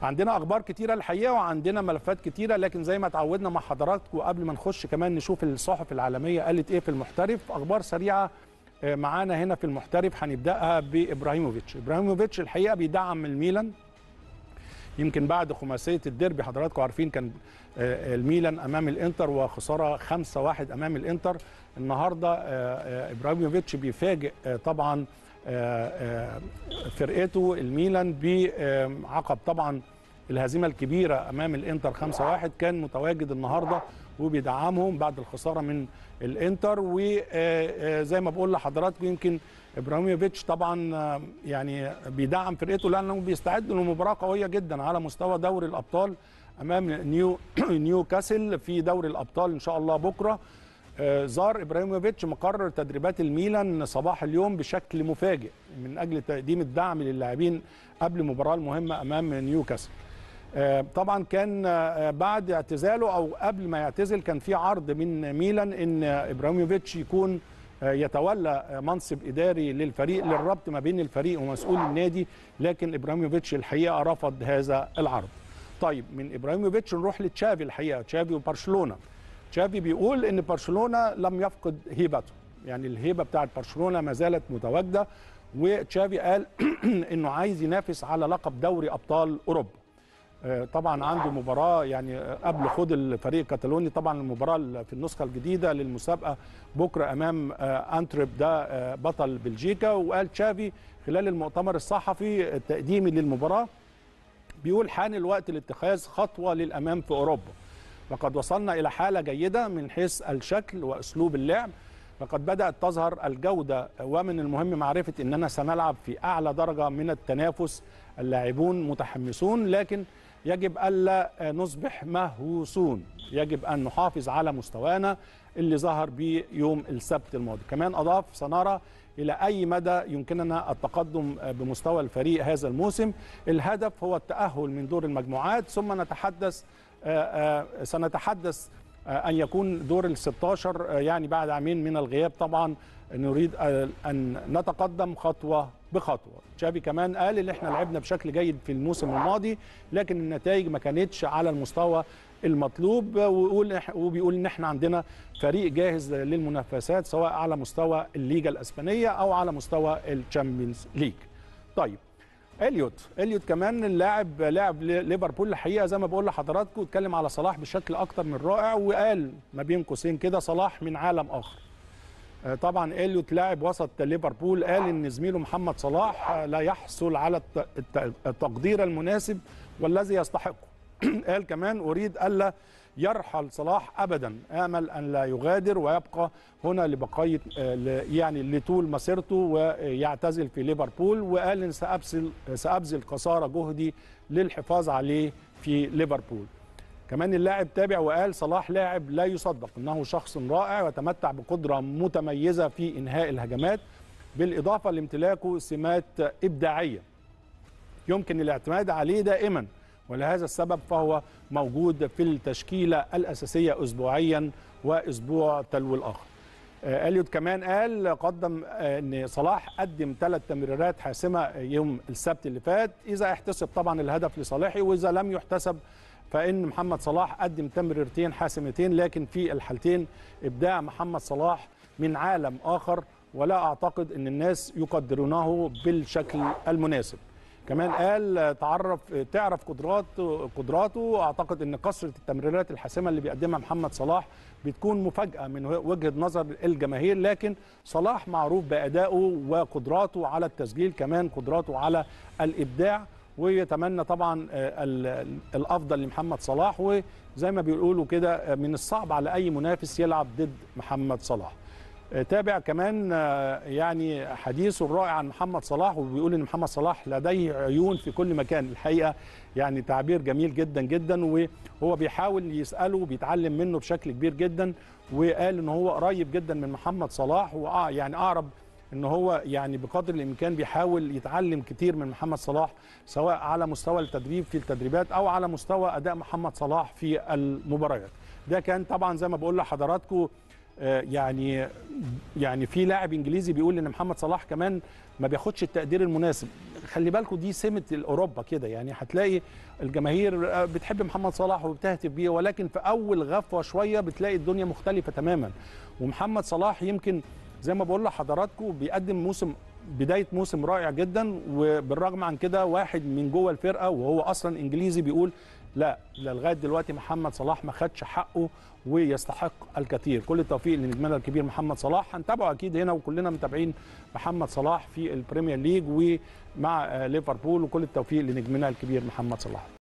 عندنا اخبار كتيره الحقيقه وعندنا ملفات كتيره لكن زي ما اتعودنا مع حضراتكم قبل ما نخش كمان نشوف الصحف العالميه قالت ايه في المحترف اخبار سريعه آه، معانا هنا في المحترف هنبداها بابراهيموفيتش ابراهيموفيتش الحقيقه بيدعم الميلان يمكن بعد خماسيه الديربي حضراتكم عارفين كان آه، الميلان امام الانتر وخساره 5-1 امام الانتر النهارده آه، آه، ابراهيموفيتش بيفاجئ آه، طبعا آه، آه، فرقته الميلان بعقب طبعا الهزيمه الكبيره امام الانتر 5-1 كان متواجد النهارده وبيدعمهم بعد الخساره من الانتر وزي ما بقول لحضراتكم يمكن ابراهيموفيتش طبعا آه، يعني بيدعم فرقته لانه بيستعد لمباراه قويه جدا على مستوى دوري الابطال امام نيو نيو كاسل في دوري الابطال ان شاء الله بكره آه، زار ابراهيموفيتش مقر تدريبات الميلان صباح اليوم بشكل مفاجئ من اجل تقديم الدعم للاعبين قبل المباراه المهمه امام نيوكاسل آه، طبعا كان آه، بعد اعتزاله او قبل ما يعتزل كان في عرض من ميلان ان ابراهيموفيتش يكون آه، يتولى آه، منصب اداري للفريق للربط ما بين الفريق ومسؤول النادي لكن ابراهيموفيتش الحقيقه رفض هذا العرض طيب من ابراهيموفيتش نروح لتشافي الحقيقه تشافي وبرشلونه تشافي بيقول ان برشلونه لم يفقد هيبته يعني الهيبه بتاعت برشلونه ما زالت متواجده وتشافي قال انه عايز ينافس على لقب دوري ابطال اوروبا آه، طبعا عنده مباراه يعني آه، قبل خوض الفريق الكتالوني طبعا المباراه في النسخه الجديده للمسابقه بكره امام آه، انتريب ده آه، بطل بلجيكا وقال تشافي خلال المؤتمر الصحفي التقديمي للمباراه بيقول حان الوقت لاتخاذ خطوه للامام في اوروبا وقد وصلنا الى حاله جيده من حيث الشكل واسلوب اللعب فقد بدات تظهر الجوده ومن المهم معرفه اننا سنلعب في اعلى درجه من التنافس اللاعبون متحمسون لكن يجب الا نصبح مهووسون يجب ان نحافظ على مستوانا اللي ظهر بيه يوم السبت الماضي كمان اضاف سنرى الى اي مدى يمكننا التقدم بمستوى الفريق هذا الموسم الهدف هو التاهل من دور المجموعات ثم نتحدث آه، آه، سنتحدث آه، ان يكون دور ال 16 آه، يعني بعد عامين من الغياب طبعا نريد آه، ان نتقدم خطوه بخطوه تشافي كمان قال ان احنا لعبنا بشكل جيد في الموسم الماضي لكن النتائج ما كانتش على المستوى المطلوب ويقول وبيقول ان احنا عندنا فريق جاهز للمنافسات سواء على مستوى الليجا الاسبانيه او على مستوى الشامبيونز ليج طيب اليوت اليوت كمان اللاعب لاعب ليفربول الحقيقه زي ما بقول لحضراتكم اتكلم على صلاح بشكل اكتر من رائع وقال ما بين قوسين كده صلاح من عالم اخر آه، طبعا اليوت لاعب وسط ليفربول قال ان زميله محمد صلاح آه، لا يحصل على الت- الت- التقدير المناسب والذي يستحقه قال كمان اريد الا يرحل صلاح ابدا امل ان لا يغادر ويبقى هنا لبقيه آه، ل- يعني لطول مسيرته ويعتزل في ليفربول وقال ان سابذل سابذل قصارى جهدي للحفاظ عليه في ليفربول كمان اللاعب تابع وقال صلاح لاعب لا يصدق انه شخص رائع ويتمتع بقدره متميزه في انهاء الهجمات بالاضافه لامتلاكه سمات ابداعيه يمكن الاعتماد عليه دائما ولهذا السبب فهو موجود في التشكيله الاساسيه اسبوعيا واسبوع تلو الاخر آه، اليوت كمان قال قدم آه، ان صلاح قدم ثلاث تمريرات حاسمه يوم السبت اللي فات اذا احتسب طبعا الهدف لصالحه واذا لم يحتسب فان محمد صلاح قدم تمريرتين حاسمتين لكن في الحالتين ابداع محمد صلاح من عالم اخر ولا اعتقد ان الناس يقدرونه بالشكل المناسب كمان قال تعرف تعرف قدرات قدراته اعتقد ان كثره التمريرات الحاسمه اللي بيقدمها محمد صلاح بتكون مفاجاه من وجهه نظر الجماهير لكن صلاح معروف بادائه وقدراته على التسجيل كمان قدراته على الابداع ويتمنى طبعا آه، ال- ال- الافضل لمحمد صلاح وزي ما بيقولوا كده آه، من الصعب على اي منافس يلعب ضد محمد صلاح تابع كمان آه، يعني حديثه الرائع عن محمد صلاح وبيقول ان محمد صلاح لديه عيون في كل مكان الحقيقه يعني تعبير جميل جدا جدا وهو بيحاول يساله وبيتعلم منه بشكل كبير جدا وقال ان هو قريب جدا من محمد صلاح ويعني اقرب ان هو يعني بقدر الامكان بيحاول يتعلم كتير من محمد صلاح سواء على مستوى التدريب في التدريبات او على مستوى اداء محمد صلاح في المباريات ده كان طبعا زي ما بقول لحضراتكم آه، يعني يعني في لاعب انجليزي بيقول ان محمد صلاح كمان ما بياخدش التقدير المناسب خلي بالكم دي سمه اوروبا كده يعني هتلاقي الجماهير آه، بتحب محمد صلاح وبتهتف بيه ولكن في اول غفوه شويه بتلاقي الدنيا مختلفه تماما ومحمد صلاح يمكن زي ما بقول لحضراتكم بيقدم موسم بدايه موسم رائع جدا وبالرغم عن كده واحد من جوه الفرقه وهو اصلا انجليزي بيقول لا لا لغايه دلوقتي محمد صلاح ما خدش حقه ويستحق الكثير كل التوفيق لنجمنا الكبير محمد صلاح هنتابعه اكيد هنا وكلنا متابعين محمد صلاح في البريمير ليج ومع آه، ليفربول وكل التوفيق لنجمنا الكبير محمد صلاح